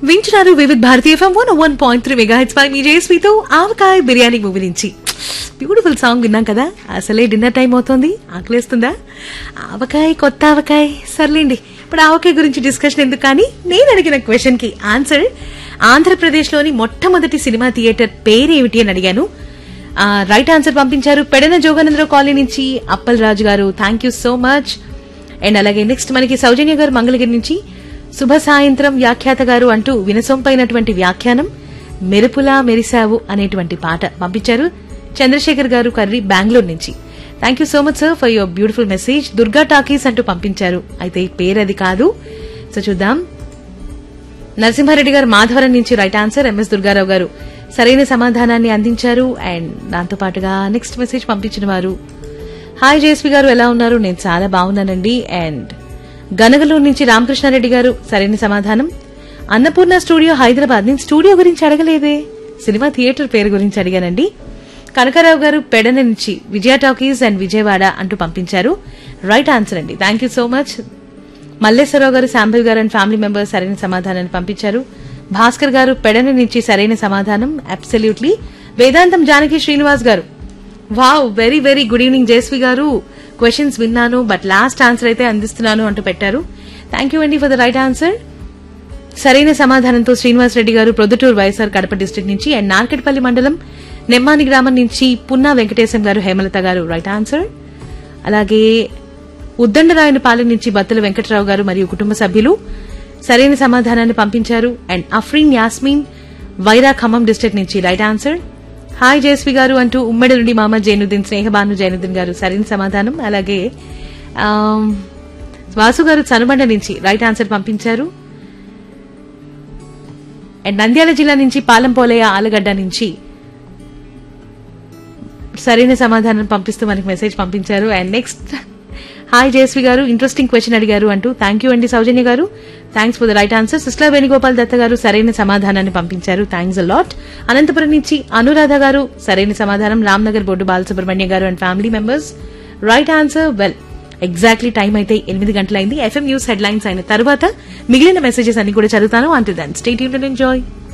వింటున్నారు Vividh Bharati FM one one point three megahertz పై మీ జేఎస్పీతో ఆవకాయ బిర్యానీ మూవీ నుంచి బ్యూటిఫుల్ సాంగ్ విన్నాం కదా అసలే డిన్నర్ టైం అవుతోంది ఆకలేస్తుందా ఆవకాయ కొత్త ఆవకాయ సర్లేండి ఇప్పుడు ఆవకాయ గురించి డిస్కషన్ ఎందుకు కానీ నేను అడిగిన క్వశ్చన్ కి ఆన్సర్ ఆంధ్రప్రదేశ్లోని మొట్టమొదటి సినిమా థియేటర్ పేరేమిటి అని అడిగాను ఆ, రైట్ ఆన్సర్ పంపించారు పెడన జోగానందరావు కాలనీ నుంచి అప్పల్ రాజు గారు thank you so much and అలాగే నెక్స్ట్ మనకి సౌజన్య గారు మంగళగిరి నుంచి శుభ సాయంత్రం వ్యాఖ్యాత గారు అంటూ వినసొంపైనటువంటి వ్యాఖ్యానం మెరుపులా మెరిసావు అనేటువంటి పాట పంపించారు చంద్రశేఖర్ గారు కర్రీ బెంగళూరు నుంచి thank you so much sir for your beautiful message Durga talkies అంటూ పంపించారు అయితే ఈ పేరు అది కాదు సో చూద్దాం నరసింహారెడ్డి గారు మాధవరం నుంచి రైట్ ఆన్సర్ ఎంఎస్ దుర్గారావు గారు సరైన సమాధానాన్ని అందించారు అండ్ దాంతో పాటుగా నెక్స్ట్ మెసేజ్ పంపించిన వారు హాయ్ జేఎస్పీ గారు ఎలా ఉన్నారు నేను చాలా బాగున్నానండి అండ్ గనగలూరు నుంచి రామకృష్ణారెడ్డి గారు సరైన సమాధానం అన్నపూర్ణ స్టూడియో హైదరాబాద్ నేను స్టూడియో గురించి అడగలేదే సినిమా థియేటర్ పేరు గురించి అడిగానండి కనకారావు గారు పెడన నుంచి విజయ టాకీస్ అండ్ విజయవాడ అంటూ పంపించారు రైట్ ఆన్సర్ అండి thank you so much Malleswararao గారు శాంబల్ గారు అండ్ ఫ్యామిలీ మెంబర్స్ సరైన సమాధానాన్ని పంపించారు భాస్కర్ గారు పెడన నుంచి సరైన సమాధానం అబ్సల్యూట్లీ వేదాంతం జానకి శ్రీనివాస్ గారు wow very very good evening Jayasvi గారు క్వశ్చన్స్ విన్నాను బట్ లాస్ట్ ఆన్సర్ అయితే అందిస్తున్నాను అంటూ పెట్టారు థ్యాంక్ యూ అండి ఫర్ ద రైట్ ఆన్సర్ సరైన సమాధానంతో శ్రీనివాస్ రెడ్డి గారు ప్రొద్దుటూరు వైఎస్ఆర్ కడప డిస్టిక్ నుంచి అండ్ నార్కెట్పల్లి మండలం నెమ్మాని గ్రామం నుంచి పున్నా వెంకటేశం గారు హేమలత గారు రైట్ ఆన్సర్ అలాగే ఉద్దండరాయనపాలెం నుంచి బత్తుల వెంకటరావు గారు మరియు కుటుంబ సభ్యులు సరైన సమాధానాన్ని పంపించారు అండ్ అఫ్రీన్ యాస్మిన్ వైరా ఖమ్మం డిస్ట్రిక్ట్ నుంచి రైట్ ఆన్సర్ హాయ్ జయస్వి గారు అంటూ ఉమ్మడి నుండి మామ జైనుద్దీన్ స్నేహబాను జైనుద్దీన్ గారు సరైన సమాధానం అలాగే ఆమ్, వాసు గారు చనుబండ నుంచి రైట్ ఆన్సర్ పంపించారు అండ్ నంద్యాల జిల్లా నుంచి పాలంపోలయ్య ఆలగడ్డ నుంచి సరైన సమాధానం పంపిస్తూ మనకి మెసేజ్ పంపించారు అండ్ నెక్స్ట్ హాయ్ జయశ్రీ గారు ఇంట్రెస్టింగ్ క్వశ్చన్ అడిగారు అంటూ థ్యాంక్ యూ అండి సౌజన్య గారు thanks for the right answer sister Venugopal Datta గారు సరైన సమాధానాన్ని పంపించారు థ్యాంక్స్ అ లాట్ అనంతపురం నుంచి అనురాధ గారు సరైన సమాధానం రామ్నగర్ బొడ్డు బాలసుబ్రహ్మణ్య గారు and family members right answer well exactly time అయితే ఎనిమిది గంటలైంది ఎఫ్ఎం న్యూస్ హెడ్లైన్స్ అయిన తర్వాత మిగిలిన మెసేజెస్ అన్ని కూడా చదువుతాను అంటూ దాన్ స్టేట్ యూన్ ఎంజాయ్